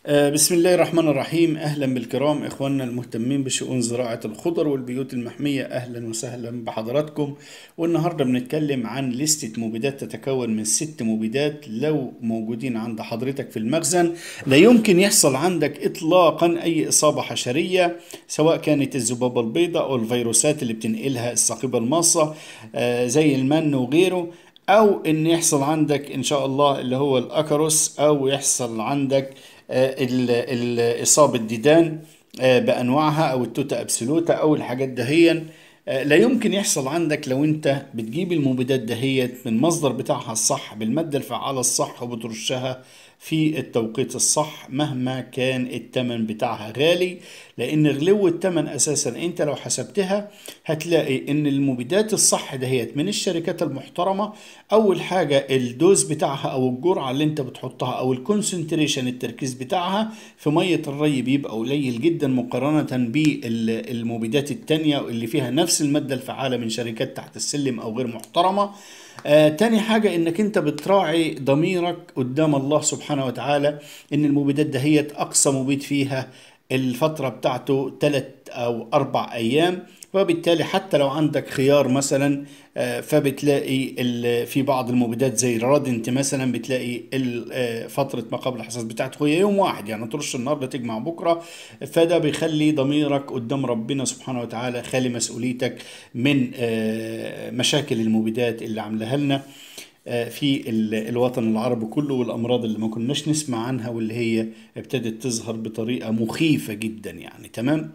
آه، بسم الله الرحمن الرحيم أهلا بالكرام إخواننا المهتمين بشؤون زراعة الخضر والبيوت المحمية أهلا وسهلا بحضراتكم والنهاردة بنتكلم عن لستة مبيدات تتكون من ست مبيدات لو موجودين عند حضرتك في المخزن لا يمكن يحصل عندك إطلاقا أي إصابة حشرية سواء كانت الذبابة البيضاء أو الفيروسات اللي بتنقلها الصاقبة الماصة آه، زي المن وغيره او ان يحصل عندك ان شاء الله اللي هو الاكروس او يحصل عندك آه، ال- ال- اصابه ديدان آه، بانواعها او التوتا ابسولوتا او الحاجات دهيا آه، لا يمكن يحصل عندك لو انت بتجيب المبيدات دهيت من المصدر بتاعها الصح بالماده الفعاله الصح وبترشها في التوقيت الصح مهما كان التمن بتاعها غالي لان غلو التمن اساسا انت لو حسبتها هتلاقي ان المبيدات الصح دهيت من الشركات المحترمه اول حاجه الدوز بتاعها او الجرعه اللي انت بتحطها او الكونسنتريشن التركيز بتاعها في ميه الري بيبقى قليل جدا مقارنه بالمبيدات التانية اللي فيها نفس الماده الفعاله من شركات تحت السلم او غير محترمه آه تاني حاجة انك انت بتراعي ضميرك قدام الله سبحانه وتعالى ان المبيدات دهيت اقصى مبيد فيها الفترة بتاعته ثلاث او اربع ايام وبالتالي حتى لو عندك خيار مثلا آه، فبتلاقي ال- في بعض المبيدات زي الرادنت مثلا بتلاقي ال- آه، فترة ما قبل الحساس بتاعته هي يوم واحد يعني ترش النهارده تجمع بكرة فده بيخلي ضميرك قدام ربنا سبحانه وتعالى خالي مسؤوليتك من آه، مشاكل المبيدات اللي عاملاها لنا آه، في ال- الوطن العربي كله والامراض اللي ما كناش نسمع عنها واللي هي ابتدت تظهر بطريقه مخيفه جدا يعني تمام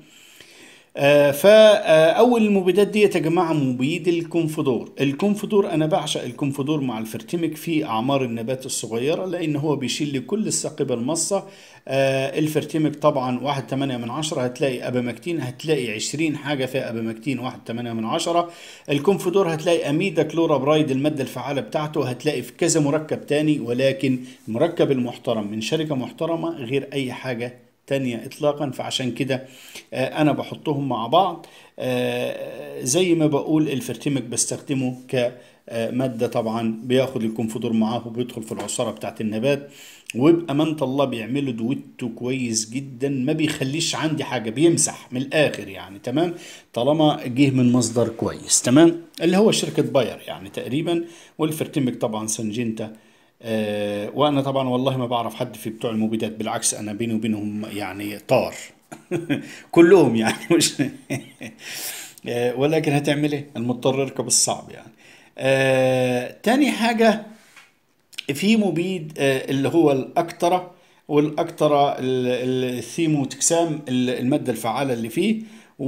آه، فاول المبيدات دي يا جماعه مبيد الكونفدور الكونفدور انا بعشق الكونفدور مع الفرتمك في اعمار النبات الصغيره لان هو بيشيل لي كل الساقبه المصه آه، الفرتمك طبعا 1 8 من 10 هتلاقي ابامكتين هتلاقي 20 حاجه فيها ابامكتين 1 8 من 10 الكونفدور هتلاقي اميدا كلورابرايد الماده الفعاله بتاعته هتلاقي في كذا مركب تاني ولكن المركب المحترم من شركه محترمه غير اي حاجه تانية اطلاقا فعشان كده آه، انا بحطهم مع بعض آه، زي ما بقول الفرتمك بستخدمه كمادة طبعا بياخد الكونفدور معاه وبيدخل في العصارة بتاعت النبات وبأمانة الله بيعملوا دويتو كويس جدا ما بيخليش عندي حاجة بيمسح من الآخر يعني تمام طالما جه من مصدر كويس تمام اللي هو شركة باير يعني تقريبا والفرتمك طبعا سنجنتا آه وانا طبعا والله ما بعرف حد في بتوع المبيدات بالعكس انا بيني وبينهم يعني طار كلهم يعني مش آه ولكن هتعمل ايه المضطر يركب الصعب يعني آه تاني حاجة في مبيد آه اللي هو الأكترة والأكترة ال- الثيموتكسام ال- المادة الفعالة اللي فيه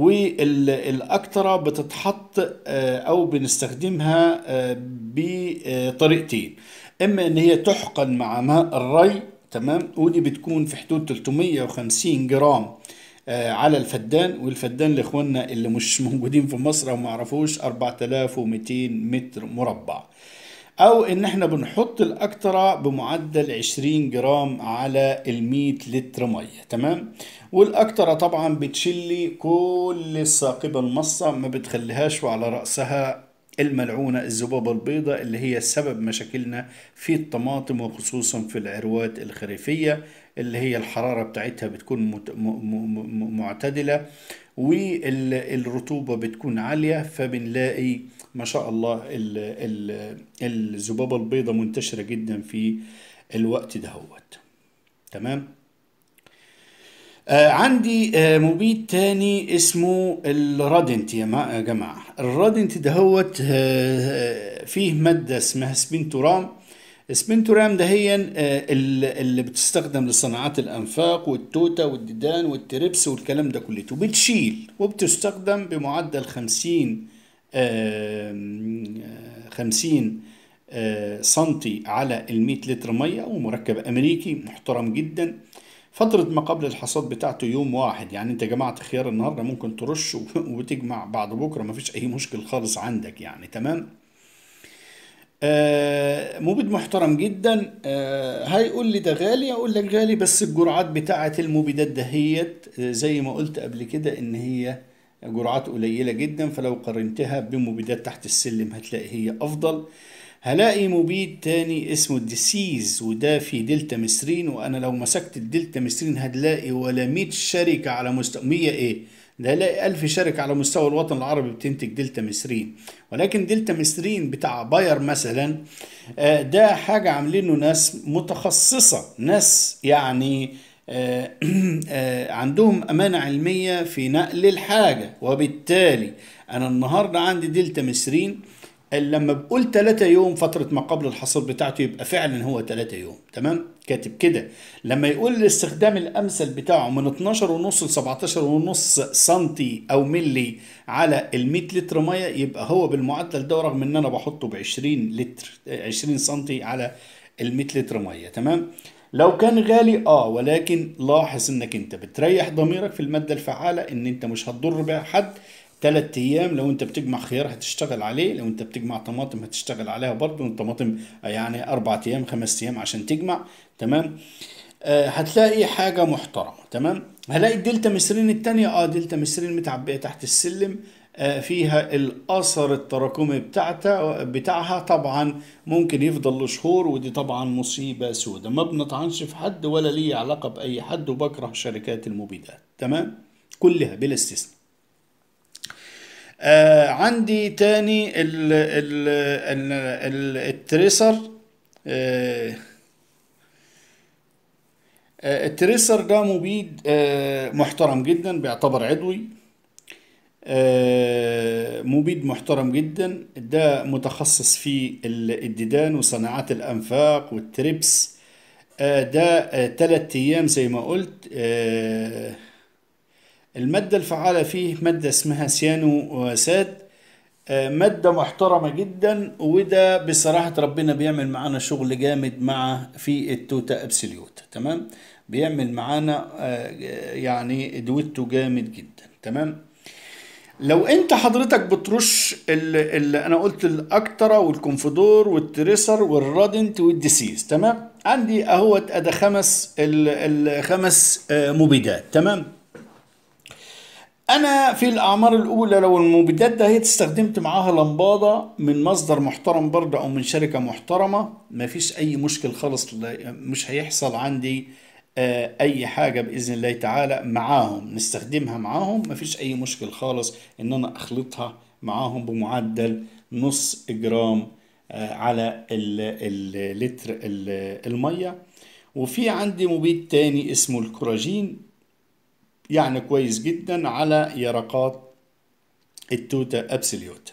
والأكترة بتتحط آه، أو بنستخدمها آه، بطريقتين إما إن هي تحقن مع ماء الري تمام ودي بتكون في حدود 350 جرام آه، على الفدان والفدان لاخواننا اللي مش موجودين في مصر او ما يعرفوش 4200 متر مربع او ان احنا بنحط الاكترة بمعدل 20 جرام على ال 100 لتر ميه تمام والاكترة طبعا بتشيل لي كل الساقبة المصة ما بتخليهاش وعلى رأسها الملعونة الذبابة البيضاء اللي هي سبب مشاكلنا في الطماطم وخصوصا في العروات الخريفية اللي هي الحرارة بتاعتها بتكون مت- م- م- م- معتدلة والرطوبة بتكون عالية فبنلاقي ما شاء الله ال- ال- الذبابة البيضاء منتشرة جدا في الوقت دهوت تمام آه عندي آه مبيد تاني اسمه الرادنت يا ما- يا جماعة الرادنت دهوت آه فيه مادة اسمها سبنتورام سبنتورام ده هي آه ال- اللي بتستخدم لصناعات الأنفاق والتوتة والديدان والتربس والكلام ده كلته بتشيل وبتستخدم بمعدل 50 آم، آه، 50 آه، سنتي على ال 100 لتر ميه ومركب امريكي محترم جدا فترة ما قبل الحصاد بتاعته يوم واحد يعني انت جمعت خيار النهاردة ممكن ترش وتجمع بعد بكرة مفيش اي مشكل خالص عندك يعني تمام آه مبيد محترم جدا آه هيقول لي ده غالي اقول لك غالي بس الجرعات بتاعة المبيدات دهيت آه، زي ما قلت قبل كده ان هي جرعات قليلة جدا فلو قارنتها بمبيدات تحت السلم هتلاقي هي افضل هلاقي مبيد تاني اسمه الديسيز وده في دلتا مصرين وانا لو مسكت الدلتا مصرين هتلاقي ولا 100 شركة على مستوى 100 ايه ده هلاقي 1000 شركة على مستوى الوطن العربي بتنتج دلتا مصرين ولكن دلتا مصرين بتاع باير مثلا آه، ده حاجة عاملينه ناس متخصصة ناس يعني آه، آه، عندهم أمانة علمية في نقل الحاجة وبالتالي أنا النهاردة عندي دلتا مصرين لما بقول 3 يوم فترة ما قبل الحصاد بتاعته يبقى فعلا هو 3 يوم تمام كاتب كده لما يقول الاستخدام الامثل بتاعه من 12 ونص ل 17 ونص سنتي او ملي على ال 100 لتر ميه يبقى هو بالمعدل ده رغم ان انا بحطه ب 20 لتر 20 سنتي على ال 100 لتر ميه تمام لو كان غالي اه ولكن لاحظ انك انت بتريح ضميرك في الماده الفعاله ان انت مش هتضر بيها حد ثلاث ايام لو انت بتجمع خيار هتشتغل عليه لو انت بتجمع طماطم هتشتغل عليها برضه الطماطم يعني اربع ايام خمس ايام عشان تجمع تمام آه هتلاقي حاجة محترمة تمام هلاقي الدلتا مصرين التانية اه دلتا مصرين متعبية تحت السلم آه فيها الاثر التراكمي بتاعتها بتاعها طبعا ممكن يفضل لشهور ودي طبعا مصيبة سودة ما بنطعنش في حد ولا لي علاقة بأي حد وبكره شركات المبيدات تمام كلها بلا استثناء آه عندي تاني ال ال ال ال التريسر آه آه، التريسر ده مبيد آه محترم جدا بيعتبر عضوي آه مبيد محترم جدا ده متخصص في ال- الديدان وصناعات الأنفاق والتريبس آه ده آه تلات أيام زي ما قلت آه المادة الفعالة فيه مادة اسمها سيانو ساد آه، مادة محترمة جدا وده بصراحة ربنا بيعمل معانا شغل جامد مع في التوتا ابسوليوت تمام بيعمل معانا آه، يعني دويتو جامد جدا تمام لو انت حضرتك بترش اللي انا قلت الاكترا والكونفدور والتريسر والرادنت والديسيز تمام عندي اهوت ادي خمس ال- الخمس آه، مبيدات تمام انا في الاعمار الاولى لو المبيدات ده هي استخدمت معاها لمبادة من مصدر محترم برضه او من شركة محترمة مفيش اي مشكل خالص لا- مش هيحصل عندي آه، اي حاجة باذن الله تعالى معاهم نستخدمها معاهم مفيش اي مشكل خالص ان انا اخلطها معاهم بمعدل نص جرام آه، على ال- اللتر ال- المية وفي عندي مبيد تاني اسمه الكوراجين يعني كويس جدا على يرقات التوتا ابسوليوتا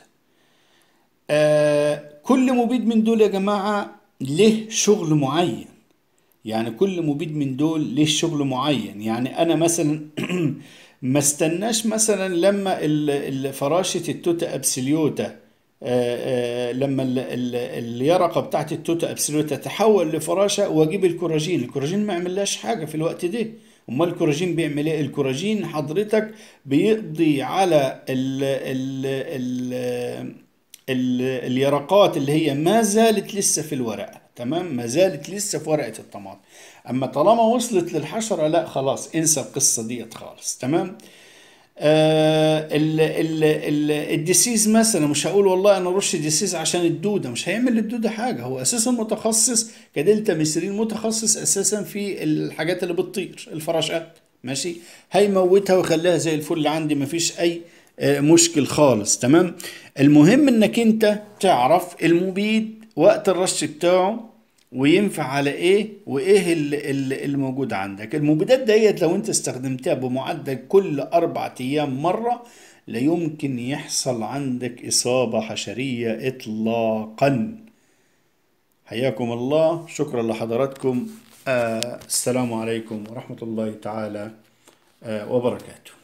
آه كل مبيد من دول يا جماعة له شغل معين يعني كل مبيد من دول له شغل معين يعني انا مثلا ما استناش مثلا لما ال- ال- فراشة التوتا ابسوليوتا آه، آه، لما ال- ال- اليرقة بتاعت التوتا ابسوليوتا تحول لفراشة واجيب الكوراجين الكوراجين ما يعملهاش حاجة في الوقت ده امال الكوراجين بيعمل ايه الكوراجين حضرتك بيقضي على ال ال ال ال اليرقات اللي هي ما زالت لسه في الورقة تمام ما زالت لسه في ورقة الطماطم اما طالما وصلت للحشرة لا خلاص انسى القصة ديت خالص تمام آه ال ال ال الديسيز مثلا مش هقول والله انا رش ديسيز عشان الدوده مش هيعمل للدوده حاجه هو اساسا متخصص كدلتا ميثيلين متخصص اساسا في الحاجات اللي بتطير الفراشات ماشي هيموتها ويخليها زي الفل عندي مفيش اي آه، مشكل خالص تمام المهم انك انت تعرف المبيد وقت الرش بتاعه وينفع على ايه وايه ال- ال- الموجود عندك المبيدات ديت لو انت استخدمتها بمعدل كل اربع ايام مرة لا يمكن يحصل عندك اصابة حشرية اطلاقا حياكم الله شكرا لحضراتكم آه السلام عليكم ورحمة الله تعالى آه وبركاته